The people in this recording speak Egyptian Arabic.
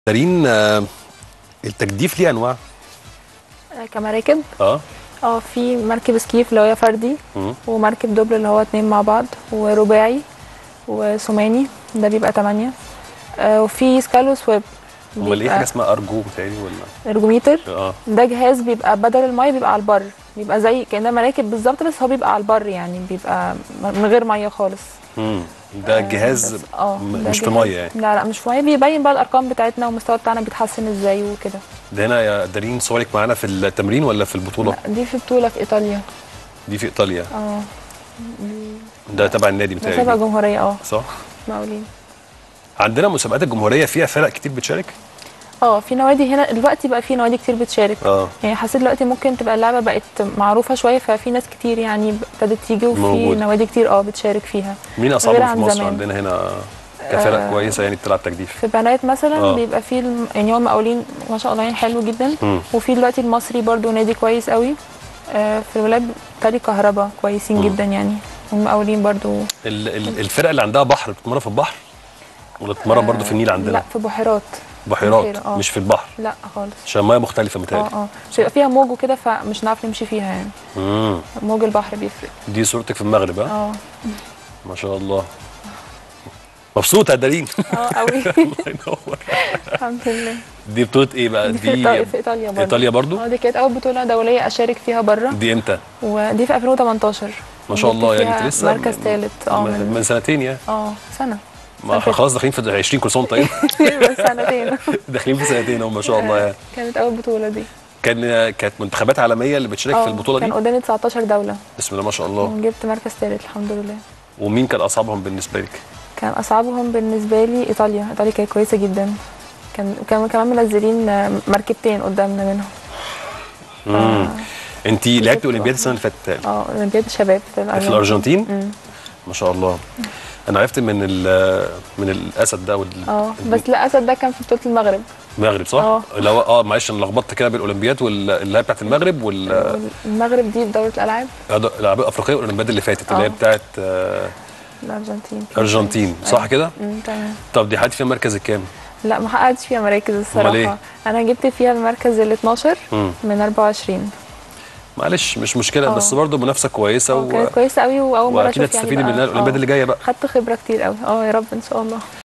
دارين آه، التجديف ليه انواع آه، كمراكب اه اه في مركب سكيف اللي هو فردي مم. ومركب دبل اللي هو اتنين مع بعض ورباعي وثماني ده بيبقى تمانية آه وفي سكالو سويب امال ايه بيبقى حاجه اسمها ارجو متهيألي ولا ارجوميتر اه ده جهاز بيبقى بدل المية بيبقى على البر بيبقى زي كأنها مراكب بالظبط بس هو بيبقى على البر يعني بيبقى من غير مية خالص امم ده جهاز بس- اه م- ده مش في جهاز- ميه يعني لا لا مش في ميه بيبين بقى الارقام بتاعتنا والمستوى بتاعنا بيتحسن ازاي وكده ده هنا يا دارين صورك معانا في التمرين ولا في البطوله لا، دي في بطولة في ايطاليا دي في ايطاليا اه ده تبع النادي ده تبع متهيألي جمهورية اه صح مقاولين عندنا مسابقات الجمهوريه فيها فرق كتير بتشارك اه في نوادي هنا دلوقتي بقى في نوادي كتير بتشارك اه يعني حسيت دلوقتي ممكن تبقى اللعبه بقت معروفه شويه ففي ناس كتير يعني ابتدت تيجي وفي موجود. نوادي كتير اه بتشارك فيها مين غير اصعبهم في عن مصر زمان. عندنا هنا كفرق آه. كويسه يعني بتلعب تجديف في بنات مثلا آه. بيبقى في الم... يعني هو المقاولين ما شاء الله يعني حلو جدا مم. وفي دلوقتي المصري برضو نادي كويس قوي آه في الولاد تالي كهربا كويسين مم. جدا يعني والمقاولين برضو ال- ال- الفرق اللي عندها بحر بتتمرن في البحر ولا بتتمرن برضه في النيل لا عندنا في بحيرات بحيرات بحيرة، آه. مش في البحر لا خالص عشان الميه مختلفه اه متهيألي اه مش بيبقى فيها موج وكده فمش هنعرف نمشي فيها يعني امم موج البحر بيفرق دي صورتك في المغرب ها اه ما شاء الله مبسوطه يا دارين اه قوي الله ينور الحمد لله دي بطوله ايه بقى دي في, إيطاليا في ايطاليا برضه ايطاليا برضو اه دي كانت اول بطوله دوليه اشارك فيها بره دي امتى ودي في 2018 ما شاء وجبت الله يعني فيها انت لسه مركز ثالث اه من, من من سنتين يعني اه سنه ما احنا خلاص داخلين في 20 كل سنه وأنت طيب بس سنتين داخلين في سنتين اهو ما شاء الله يعني كانت اول بطوله دي كان كانت منتخبات عالميه اللي بتشارك في اه البطوله كان دي قدامي 19 دوله بسم الله ما شاء الله وجبت مركز ثالث الحمد لله ومين كان اصعبهم بالنسبه لك كان اصعبهم بالنسبه لي ايطاليا ايطاليا كانت كويسه جدا كان كان كمان منزلين آه، مركبتين قدامنا منهم امم انت لعبتي كسبت اولمبياد واحدة. السنه اللي فاتت اه اولمبياد الشباب في الارجنتين في الارجنتين مم. ما شاء الله انا عرفت من ال- من الاسد ده وال- اه بس لا اسد ده كان في بطوله المغرب المغرب صح؟ اه. لو اه معلش انا لخبطت كده بين الاولمبياد واللي هي بتاعت المغرب وال المغرب دي دوره الالعاب الالعاب الافريقيه والاولمبياد اللي فاتت اللي هي اه. بتاعت آه، الارجنتين الارجنتين صح كده؟ امم تمام طب دي حققتي فيها المركز الكام؟ لا ما حققتش فيها مراكز أمال الصراحه إيه؟ انا جبت فيها المركز ال 12 مم. من 24 معلش مش مشكله اه. بس برضه منافسه كويسه اه و... كانت كويسه قوي واول مره واكيد اشوف يعني هتستفيدي بقى- منها الاولمبياد اه. اللي جايه بقى خدت خبره كتير قوي اه يا رب ان شاء الله